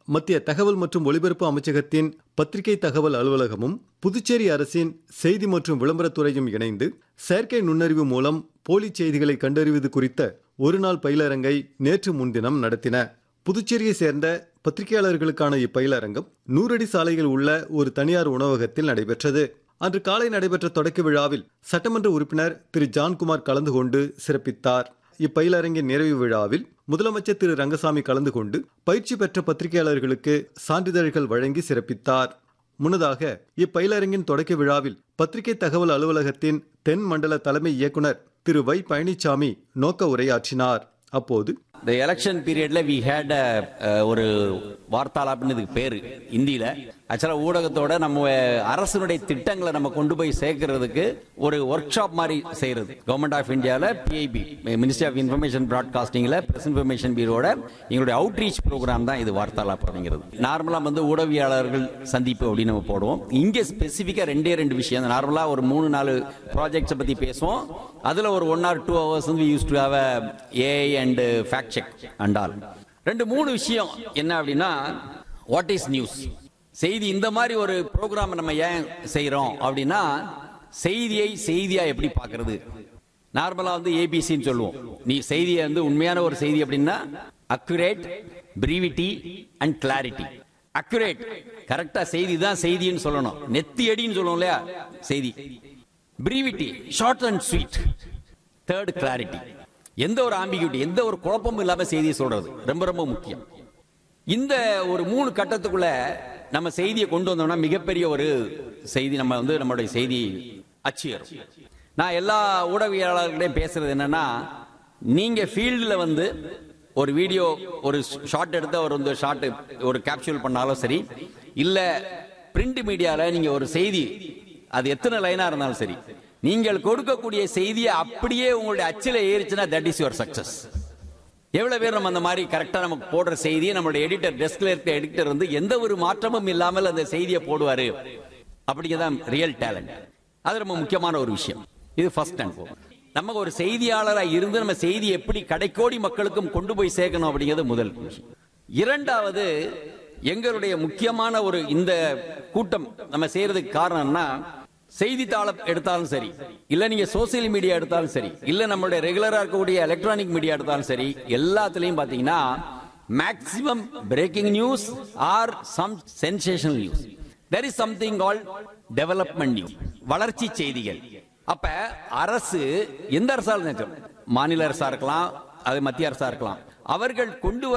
மத்திய தகவல் மற்றும் ஒலிபரப்பு அமைச்சகத்தின் பத்திரிகை தகவல் அலுவலகமும் புதுச்சேரி அரசின் செய்தி மற்றும் விளம்பரத்துறையும் இணைந்து செயற்கை நுண்ணறிவு மூலம் போலி செய்திகளை கண்டறிவது குறித்த ஒருநாள் பயிலரங்கை நேற்று முன்தினம் நடத்தின புதுச்சேரியை சேர்ந்த பத்திரிகையாளர்களுக்கான இப்பயிலரங்கம் நூறடி சாலையில் உள்ள ஒரு தனியார் உணவகத்தில் நடைபெற்றது அன்று காலை நடைபெற்ற தொடக்க விழாவில் சட்டமன்ற உறுப்பினர் திரு ஜான்குமார் கலந்து கொண்டு சிறப்பித்தார் இப்பயிலரங்கின் நிறைவு விழாவில் முதலமைச்சர் திரு ரங்கசாமி கலந்து கொண்டு பயிற்சி பெற்ற பத்திரிகையாளர்களுக்கு சான்றிதழ்கள் வழங்கி சிறப்பித்தார் முன்னதாக இப்பயிலரங்கின் தொடக்க விழாவில் பத்திரிகை தகவல் அலுவலகத்தின் தென் மண்டல தலைமை இயக்குனர் திரு வை பழனிசாமி நோக்க உரையாற்றினார் அப்போது இந்த எலெக்ஷன் பீரியட்ல வி ஹேட் ஒரு வார்த்தாலாப்னு இதுக்கு பேரு இந்தியில ஆக்சுவலா ஊடகத்தோட நம்ம அரசனுடைய திட்டங்களை நம்ம கொண்டு போய் சேர்க்கறதுக்கு ஒரு ஒர்க் ஷாப் மாதிரி செய்யறது கவர்மெண்ட் ஆஃப் இந்தியால பிஐபி மினிஸ்ட்ரி ஆஃப் இன்ஃபர்மேஷன் பிராட்காஸ்டிங்ல பிரஸ் இன்ஃபர்மேஷன் பீரோட எங்களுடைய அவுட்ரீச் ப்ரோக்ராம் தான் இது வார்த்தாலாப் அப்படிங்கிறது நார்மலா வந்து ஊடகவியாளர்கள் சந்திப்பு அப்படின்னு நம்ம போடுவோம் இங்க ஸ்பெசிஃபிக்கா ரெண்டே ரெண்டு விஷயம் நார்மலா ஒரு மூணு நாலு ப்ராஜெக்ட்ஸ் பத்தி பேசுவோம் அதுல ஒரு ஒன் ஆர் டூ ஹவர்ஸ் வந்து use to have AI and fact check and all ரெண்டு மூணு விஷயம் என்ன அப்படின்னா வாட் இஸ் நியூஸ் செய்தி இந்த மாதிரி ஒரு ப்ரோக்ராம் நம்ம ஏன் செய்யறோம் அப்படின்னா செய்தியை செய்தியா எப்படி பார்க்கிறது நார்மலா வந்து ஏபிசின்னு சொல்லுவோம் நீ செய்தியை வந்து உண்மையான ஒரு செய்தி அப்படின்னா accurate brevity and clarity accurate கரெக்டா செய்தி தான் செய்தின்னு சொல்லணும் நெத்தி அடின்னு சொல்லுவோம் இல்லையா செய்தி brevity short and sweet third clarity எந்த ஒரு ஆம்பிகியூட்டி எந்த ஒரு குழப்பமும் இல்லாம செய்தியை சொல்றது ரொம்ப ரொம்ப முக்கியம் இந்த ஒரு மூணு கட்டத்துக்குள்ள நம்ம செய்தியை கொண்டு வந்தோம்னா மிகப்பெரிய ஒரு செய்தி நம்ம வந்து நம்மளுடைய செய்தி அச்சியரும் நான் எல்லா ஊடகவியலாளர்களையும் பேசுறது என்னன்னா நீங்க ஃபீல்டில் வந்து ஒரு வீடியோ ஒரு ஷார்ட் எடுத்து ஒரு வந்து ஷார்ட் ஒரு கேப்சூல் பண்ணாலும் சரி இல்ல பிரிண்ட் மீடியால நீங்க ஒரு செய்தி அது எத்தனை லைனா இருந்தாலும் சரி நீங்கள் கொடுக்கக்கூடிய செய்தியை அப்படியே உங்களுடைய அச்சில ஏறிச்சுன்னா தட் இஸ் யுவர் சக்சஸ் எவ்வளவு பேர் நம்ம அந்த மாதிரி கரெக்டா நமக்கு போடுற செய்தியை நம்மளுடைய எடிட்டர் டெஸ்க்ல இருக்க எடிட்டர் வந்து எந்த ஒரு மாற்றமும் இல்லாமல் அந்த செய்தியை போடுவாரு அப்படிங்கதான் ரியல் டேலண்ட் அது ரொம்ப முக்கியமான ஒரு விஷயம் இது ஃபர்ஸ்ட் அண்ட் நம்ம ஒரு செய்தியாளராக இருந்து நம்ம செய்தி எப்படி கடைக்கோடி மக்களுக்கும் கொண்டு போய் சேர்க்கணும் அப்படிங்கிறது முதல் விஷயம் இரண்டாவது எங்களுடைய முக்கியமான ஒரு இந்த கூட்டம் நம்ம செய்யறதுக்கு காரணம்னா செய்தித்தாள எடுத்தாலும் சரி இல்ல நீங்க சோசியல் மீடியா எடுத்தாலும் சரி இல்ல நம்மளுடைய ரெகுலரா இருக்கக்கூடிய எலக்ட்ரானிக் மீடியா எடுத்தாலும் சரி எல்லாத்துலயும் பாத்தீங்கன்னா maximum breaking news are some sensational news there is something all development news வளர்ச்சி செய்திகள் அப்ப அரசு எந்த அரசா இருந்தாலும் மாநில அரசா இருக்கலாம் அது மத்திய அரசா இருக்கலாம் அவர்கள் கொண்டு